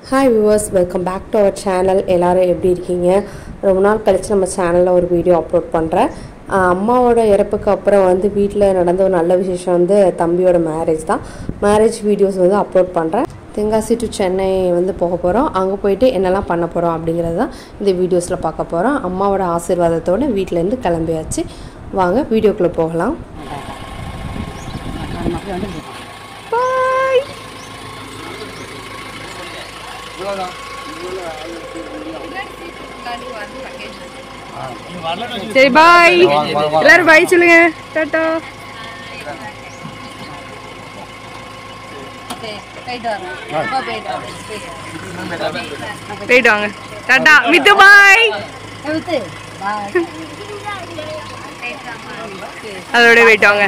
hi viewers welcome back to our channel எல்லாரும் எப்படி இருக்கீங்க ரொம்ப நாள் கழித்து நம்ம சேனலில் ஒரு வீடியோ அப்லோட் பண்ணுறேன் அம்மாவோட இறப்புக்கு அப்புறம் வந்து வீட்டில் நடந்த ஒரு நல்ல விசேஷம் வந்து தம்பியோட மேரேஜ் தான் மேரேஜ் வீடியோஸ் வந்து அப்லோட் பண்ணுறேன் தென்காசி டு சென்னை வந்து போக போகிறோம் அங்கே போயிட்டு என்னெல்லாம் பண்ண போகிறோம் அப்படிங்கிறது தான் இந்த வீடியோஸில் பார்க்க போகிறோம் அம்மாவோட ஆசீர்வாதத்தோடு வீட்டிலேருந்து கிளம்பியாச்சு வாங்க வீடியோக்குள்ளே போகலாம் பாய் சரி பாய் எல்லாரும் பாய் சொல்லுங்க டாட்டா போயிட்டு வாங்க டாட்டா மித்து பாய் அதோட போயிட்டு வாங்க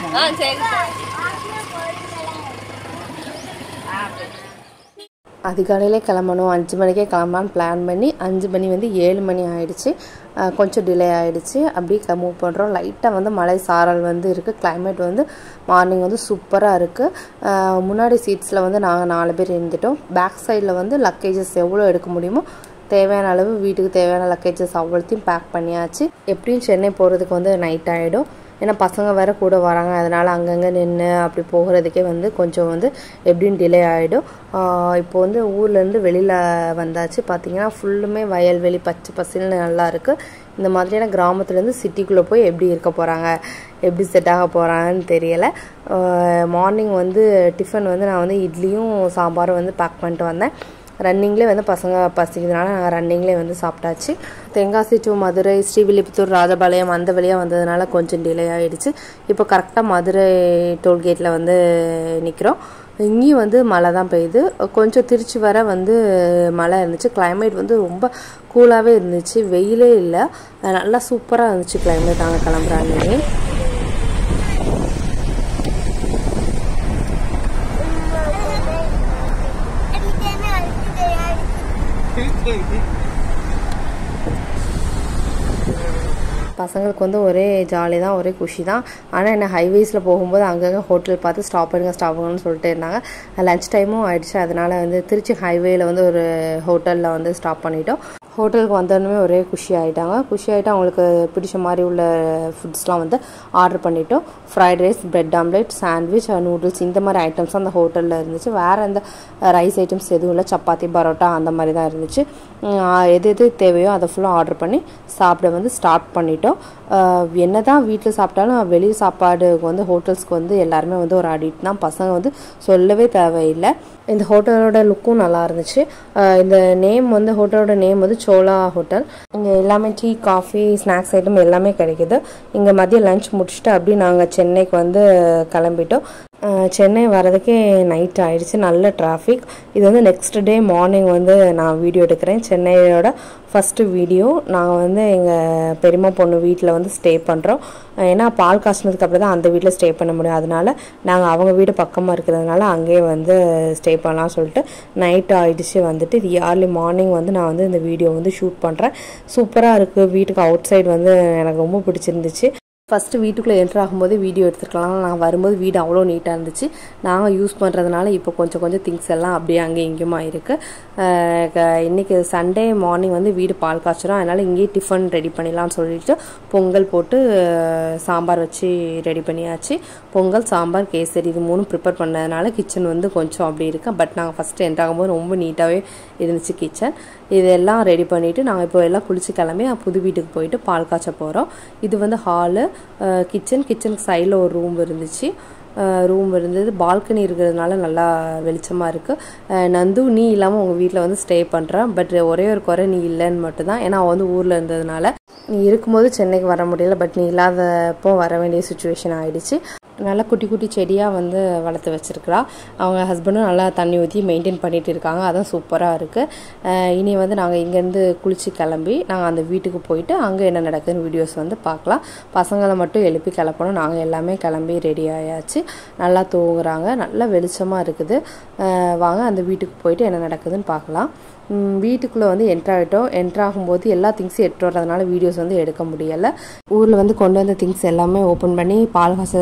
அதிகாலையிலே கிளம்பணும் அஞ்சு மணிக்கே கிளம்பலான்னு பிளான் பண்ணி அஞ்சு மணி வந்து ஏழு மணி ஆயிடுச்சு அஹ் கொஞ்சம் டிலே ஆயிடுச்சு அப்படியே மூவ் பண்ணுறோம் லைட்டாக வந்து மழை சாரல் வந்து இருக்குது climate வந்து மார்னிங் வந்து சூப்பராக இருக்குது முன்னாடி சீட்ஸில் வந்து நாங்கள் நாலு பேர் இருந்துட்டோம் பேக் சைடில் வந்து லக்கேஜஸ் எவ்வளோ எடுக்க முடியுமோ தேவையான அளவு வீட்டுக்கு தேவையான லக்கேஜஸ் அவ்வளோத்தையும் பேக் பண்ணியாச்சு எப்படியும் சென்னை போகிறதுக்கு வந்து நைட் ஆகிடும் ஏன்னா பசங்க வேறு கூட வராங்க அதனால் அங்கங்கே நின்று அப்படி போகிறதுக்கே வந்து கொஞ்சம் வந்து எப்படியும் டிலே ஆகிடும் இப்போ வந்து ஊர்லேருந்து வெளியில் வந்தாச்சு பார்த்தீங்கன்னா ஃபுல்லுமே வயல்வெளி பச்சை பசில்னு நல்லா இருக்குது இந்த மாதிரியான கிராமத்துலேருந்து சிட்டிக்குள்ளே போய் எப்படி இருக்க போகிறாங்க எப்படி செட் ஆக போகிறாங்கன்னு தெரியலை மார்னிங் வந்து டிஃபன் வந்து நான் வந்து இட்லியும் சாம்பாரும் வந்து பேக் பண்ணிட்டு வந்தேன் ரன்னிங்லேயே வந்து பசங்க பசிக்கிறதுனால நாங்கள் ரன்னிங்லேயே வந்து சாப்பிட்டாச்சு தென்காசி டு மதுரை ஸ்ரீவில்லிபுத்தூர் ராஜபாளையம் அந்த வழியாக வந்ததுனால கொஞ்சம் டிலே ஆகிடுச்சு இப்போ கரெக்டாக மதுரை டோல்கேட்டில் வந்து நிற்கிறோம் இங்கேயும் வந்து மழை தான் பெய்யுது கொஞ்சம் திருச்சி வர வந்து மழை இருந்துச்சு climate வந்து ரொம்ப கூலாகவே இருந்துச்சு வெயிலே இல்லை நல்லா சூப்பராக இருந்துச்சு climate நாங்கள் கிளம்புறாங்க பசங்களுக்கு வந்து ஒரே ஜாலி தான் ஒரே குஷி தான் ஆனால் என்ன ஹைவேஸில் போகும்போது அங்கங்கே ஹோட்டல் பார்த்து ஸ்டாப் பண்ணுங்க ஸ்டாப் பண்ணுங்கன்னு சொல்லிட்டு இருந்தாங்க லஞ்ச் டைமும் ஆயிடுச்சு அதனால வந்து திருச்சி ஹைவேயில் வந்து ஒரு ஹோட்டலில் வந்து ஸ்டாப் பண்ணிட்டோம் ஹோட்டலுக்கு வந்தோடனே ஒரே குஷி ஆகிட்டாங்க குஷி ஆகிட்டு அவங்களுக்கு பிடிச்ச மாதிரி உள்ள ஃபுட்ஸ்லாம் வந்து ஆர்டர் பண்ணிட்டோம் fried rice bread omelette sandwich noodles இந்த மாதிரி ஐட்டம்ஸ் அந்த ஹோட்டலில் இருந்துச்சு வேறு எந்த ரைஸ் ஐட்டம்ஸ் எதுவும் இல்லை சப்பாத்தி பரோட்டா அந்த மாதிரி தான் இருந்துச்சு உம், எது எது தேவையோ அதை ஃபுல்லாக ஆர்டர் பண்ணி சாப்பிட வந்து ஸ்டார்ட் பண்ணிட்டோம் என்ன தான் வீட்டில் சாப்பிட்டாலும் வெளியே சாப்பாடுக்கு வந்து ஹோட்டல்ஸ்க்கு வந்து எல்லாருமே வந்து ஒரு அடிக்ட் தான் பசங்க வந்து சொல்லவே தேவையில்லை இந்த ஹோட்டலோட லுக்கும் நல்லா இருந்துச்சு அஹ் இந்த நேம் வந்து ஹோட்டலோட நேம் வந்து சோலா ஹோட்டல் இங்கே எல்லாமே டீ காஃபி ஸ்நாக்ஸ் ஐட்டம் எல்லாமே கிடைக்குது இங்கே மதியம் லஞ்ச் முடிச்சுட்டு அப்படியே நாங்கள் சென்னைக்கு வந்து கிளம்பிட்டோம் அஹ் சென்னை வரதுக்கே நைட் ஆயிடுச்சு நல்ல டிராஃபிக் இது வந்து நெக்ஸ்ட் டே மார்னிங் வந்து நான் வீடியோ எடுக்கிறேன் சென்னையோட ஃபஸ்ட்டு வீடியோ நாங்கள் வந்து எங்கள் பெரியம்மா பொண்ணு வீட்டில் வந்து ஸ்டே பண்ணுறோம் ஏன்னா பால் காசுனதுக்கு அப்புறம் தான் அந்த வீட்டில் ஸ்டே பண்ண முடியும் அதனால நாங்கள் அவங்க வீடு பக்கமாக இருக்கிறதுனால அங்கேயே வந்து ஸ்டே பண்ணலாம் சொல்லிட்டு நைட் ஆயிடுச்சு வந்துட்டு இது ஏர்லி மார்னிங் வந்து நான் வந்து இந்த வீடியோ வந்து ஷூட் பண்ணுறேன் சூப்பராக இருக்குது வீட்டுக்கு அவுட் சைடு வந்து எனக்கு ரொம்ப பிடிச்சிருந்துச்சு ஃபஸ்ட்டு வீட்டுக்குள்ளே என்ட்ரு ஆகும்போது வீடியோ எடுத்துருக்கலாம் நான் வரும்போது வீடு அவ்வளோ நீட்டாக இருந்துச்சு நாங்கள் யூஸ் பண்ணுறதுனால இப்போ கொஞ்சம் கொஞ்சம் திங்ஸ் எல்லாம் அப்படியே அங்கே இங்கேயுமா இருக்குது இன்றைக்கி சண்டே மார்னிங் வந்து வீடு பால் காய்ச்சிரும் அதனால் இங்கேயே டிஃபன் ரெடி பண்ணிடலாம்னு சொல்லிட்டு பொங்கல் போட்டு அஹ், சாம்பார் வச்சு ரெடி பண்ணியாச்சு பொங்கல் சாம்பார் கேசரி இது மூணும் ப்ரிப்பேர் பண்ணதுனால கிச்சன் வந்து கொஞ்சம் அப்படி இருக்கு பட் நாங்கள் ஃபஸ்ட்டு என்ட்ரு ஆகும்போது ரொம்ப நீட்டாகவே இருந்துச்சு கிச்சன் இதெல்லாம் ரெடி பண்ணிவிட்டு நாங்கள் இப்போ எல்லாம் குளிச்சு கிளம்பி புது வீட்டுக்கு போயிட்டு பால் காய்ச்ச போகிறோம் இது வந்து ஹாலு கிச்சன் கிச்சனுக்கு சைடில் ஒரு ரூம் இருந்துச்சு ரூம் இருந்தது பால்கனி இருக்கிறதுனால நல்லா வெளிச்சமாக இருக்குது நந்து நீ இல்லாமல் உங்கள் வீட்டில் வந்து ஸ்டே பண்ணுறேன் பட் ஒரே ஒரு குறை நீ இல்லைன்னு மட்டும்தான் ஏன்னா அவன் வந்து ஊரில் இருந்ததுனால நீ இருக்கும்போது சென்னைக்கு வர முடியல பட் நீ இல்லாதப்போ வர வேண்டிய சுச்சுவேஷன் ஆயிடுச்சு நல்லா குட்டி குட்டி செடியாக வந்து வளர்த்து வச்சிருக்கிறா அவங்க ஹஸ்பண்டும் நல்லா தண்ணி ஊற்றி மெயின்டைன் பண்ணிட்டு இருக்காங்க அதான் சூப்பராக இருக்குது இனி வந்து நாங்கள் இங்கேருந்து குளிச்சு கிளம்பி நாங்கள் அந்த வீட்டுக்கு போயிட்டு அங்கே என்ன நடக்குதுன்னு வீடியோஸ் வந்து பார்க்கலாம் பசங்களை மட்டும் எழுப்பி கிளப்பணும் நாங்கள் எல்லாமே கிளம்பி ரெடி ஆயாச்சு நல்லா தூங்குறாங்க நல்லா வெளிச்சமாக இருக்குது அஹ் வாங்க அந்த வீட்டுக்கு போயிட்டு என்ன நடக்குதுன்னு பார்க்கலாம் ம், வீட்டுக்குள்ளே வந்து என்ட்ரு ஆகிட்டோம் என்ட்ரு ஆகும்போது எல்லா திங்ஸும் எடுத்து வர்றதுனால வீடியோஸ் வந்து எடுக்க முடியலை ஊரில் வந்து கொண்டு வந்த திங்ஸ் எல்லாமே ஓப்பன் பண்ணி பால் காசுறதுக்கு பாத்திரம்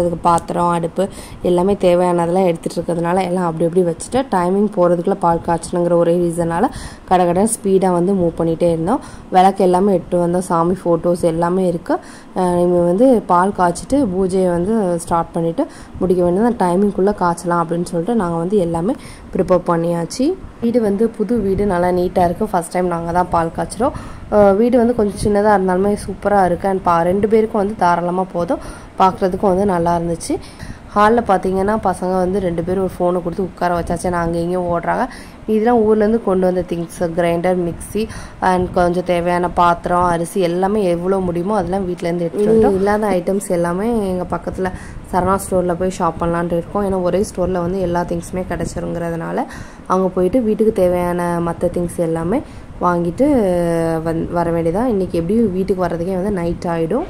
பாத்திரம் அடுப்பு எல்லாமே தேவையானதெல்லாம் எடுத்துகிட்டு இருக்கிறதுனால எல்லாம் அப்படி அப்படி வச்சுட்டு டைமிங் போகிறதுக்குள்ளே பால் காய்ச்சணுங்கிற ஒரே ரீசனால் கடை கடை ஸ்பீடாக வந்து மூவ் பண்ணிகிட்டே இருந்தோம் விளக்கு எல்லாமே எட்டு வந்தோம் சாமி ஃபோட்டோஸ் எல்லாமே இருக்குது இவங்க வந்து பால் காய்ச்சிட்டு பூஜையை வந்து ஸ்டார்ட் பண்ணிவிட்டு முடிக்க வேண்டியது டைமிங்குள்ளே காய்ச்சலாம் அப்படின்னு சொல்லிட்டு நாங்கள் வந்து எல்லாமே ப்ரிப்பேர் பண்ணியாச்சு வீடு வந்து புது வீடு நல்லா நீட்டாக இருக்குது ஃபஸ்ட் டைம் நாங்கள் தான் பால் காய்ச்சிறோம் அஹ் வீடு வந்து கொஞ்சம் சின்னதாக இருந்தாலுமே சூப்பராக இருக்குது அண்ட் பா ரெண்டு பேருக்கும் வந்து தாராளமாக போதும் பார்க்குறதுக்கும் வந்து நல்லா இருந்துச்சு ஹாலில் பார்த்தீங்கன்னா பசங்க வந்து ரெண்டு பேரும் ஒரு ஃபோனை கொடுத்து உட்கார வச்சாச்சு நாங்கள் எங்கேயும் ஓடுறாங்க இதெல்லாம் ஊர்லேருந்து கொண்டு வந்த திங்ஸ் கிரைண்டர் மிக்ஸி அண்ட் கொஞ்சம் தேவையான பாத்திரம் அரிசி எல்லாமே எவ்வளோ முடியுமோ அதெல்லாம் வீட்டிலேருந்து எடுத்துகிட்டு வந்துட்டோம் இல்லாத ஐட்டம்ஸ் எல்லாமே எங்கள் பக்கத்தில் சரணா ஸ்டோரில் போய் ஷாப் பண்ணலான்ட்டு இருக்கோம் ஏன்னா ஒரே ஸ்டோரில் வந்து எல்லா திங்ஸுமே கிடச்சிருங்கிறதுனால அங்கே போயிட்டு வீட்டுக்கு தேவையான மற்ற திங்ஸ் எல்லாமே வாங்கிட்டு வந் வர வேண்டியதான் இன்றைக்கி எப்படியும் வீட்டுக்கு வர்றதுக்கே வந்து நைட் ஆகிடும்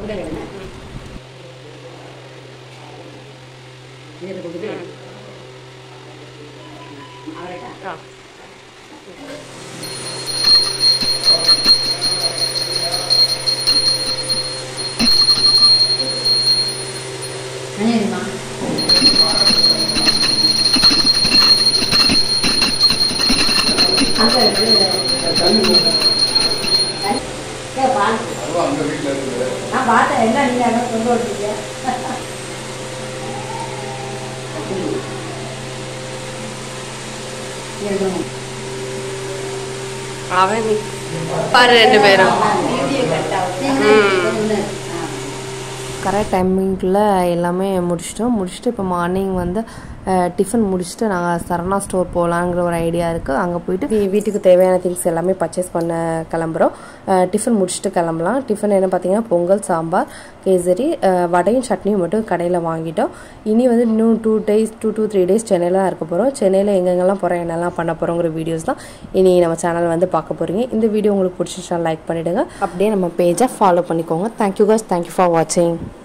நான் பார்த்தேன் என்ன நீங்க அங்கே கொண்டு வந்தீங்க அவன் பாரு ரெண்டு பேரும் கரெக்ட் டைமிங்குள்ளே எல்லாமே முடிச்சிட்டோம் முடிச்சுட்டு இப்போ மார்னிங் வந்து டிஃபன் முடிச்சுட்டு நாங்கள் சரணா ஸ்டோர் போகலாங்கிற ஒரு ஐடியா இருக்குது அங்கே போயிட்டு வீ- வீட்டுக்கு தேவையான திங்ஸ் எல்லாமே பர்ச்சேஸ் பண்ண கிளம்புறோம் டிஃபன் முடிச்சுட்டு கிளம்பலாம் டிஃபன் என்ன பார்த்தீங்கன்னா பொங்கல் சாம்பார் கேசரி அஹ், வடையும் சட்னியும் மட்டும் கடையில் வாங்கிட்டோம் இனி வந்து இன்னும் two days two two three days சென்னையில் தான் இருக்க போகிறோம் சென்னையில் எங்கெங்கெல்லாம் போகிறோம் என்னெல்லாம் பண்ண போகிறோங்கிற வீடியோஸ் தான் இனி நம்ம சேனல் வந்து பார்க்க போகிறீங்க இந்த வீடியோ உங்களுக்கு பிடிச்சிருச்சா லைக் பண்ணிவிடுங்க அப்படியே நம்ம பேஜை ஃபாலோ பண்ணிக்கோங்க தேங்க்யூ guys தேங்க்யூ ஃபார் வாட்சிங்